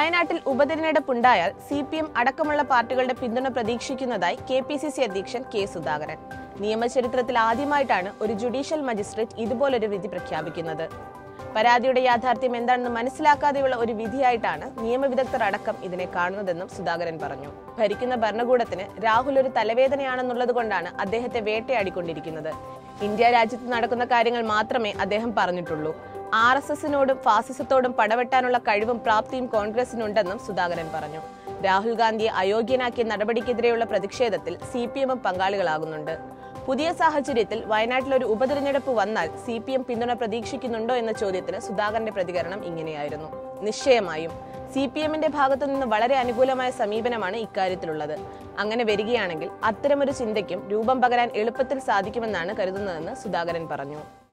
വയനാട്ടിൽ ഉപതെരഞ്ഞെടുപ്പുണ്ടായാൽ C P M അടക്കമുള്ള പാർട്ടികളുടെ പിന്തുണ പ്രതീക്ഷിക്കുന്നതായി കെ പി സി സി അധ്യക്ഷൻ കെ സുധാകരൻ നിയമചരിത്രത്തിൽ ആദ്യമായിട്ടാണ് ഒരു ജുഡീഷ്യൽ മജിസ്ട്രേറ്റ് ഇതുപോലൊരു വിധി പ്രഖ്യാപിക്കുന്നത് പരാതിയുടെ യാഥാർത്ഥ്യം എന്താണെന്ന് മനസ്സിലാക്കാതെയുള്ള ഒരു വിധിയായിട്ടാണ് നിയമവിദഗ്ധർ അടക്കം ഇതിനെ കാണുന്നതെന്നും സുധാകരൻ പറഞ്ഞു ഭരിക്കുന്ന ഭരണകൂടത്തിന് രാഹുൽ ഒരു തലവേദനയാണെന്നുള്ളത് കൊണ്ടാണ് അദ്ദേഹത്തെ വേട്ടയാടിക്കൊണ്ടിരിക്കുന്നത് ഇന്ത്യ രാജ്യത്ത് നടക്കുന്ന കാര്യങ്ങൾ മാത്രമേ അദ്ദേഹം പറഞ്ഞിട്ടുള്ളൂ ആർ എസ് എസിനോടും ഫാസിസത്തോടും പടവെട്ടാനുള്ള കഴിവും പ്രാപ്തിയും കോൺഗ്രസിനുണ്ടെന്നും സുധാകരൻ പറഞ്ഞു രാഹുൽ ഗാന്ധിയെ അയോഗ്യനാക്കിയ നടപടിക്കെതിരെയുള്ള പ്രതിഷേധത്തിൽ സി പി എമ്മും പങ്കാളികളാകുന്നുണ്ട് പുതിയ സാഹചര്യത്തിൽ വയനാട്ടിൽ ഒരു ഉപതെരഞ്ഞെടുപ്പ് വന്നാൽ സി പി എം പിന്തുണ പ്രതീക്ഷിക്കുന്നുണ്ടോ എന്ന ചോദ്യത്തിന് സുധാകരന്റെ പ്രതികരണം ഇങ്ങനെയായിരുന്നു നിശ്ചയമായും സി പി എമ്മിന്റെ ഭാഗത്തു നിന്ന് വളരെ അനുകൂലമായ സമീപനമാണ് ഇക്കാര്യത്തിലുള്ളത് അങ്ങനെ വരികയാണെങ്കിൽ അത്തരമൊരു ചിന്തയ്ക്കും രൂപം പകരാൻ എളുപ്പത്തിൽ സാധിക്കുമെന്നാണ് കരുതുന്നതെന്ന് സുധാകരൻ പറഞ്ഞു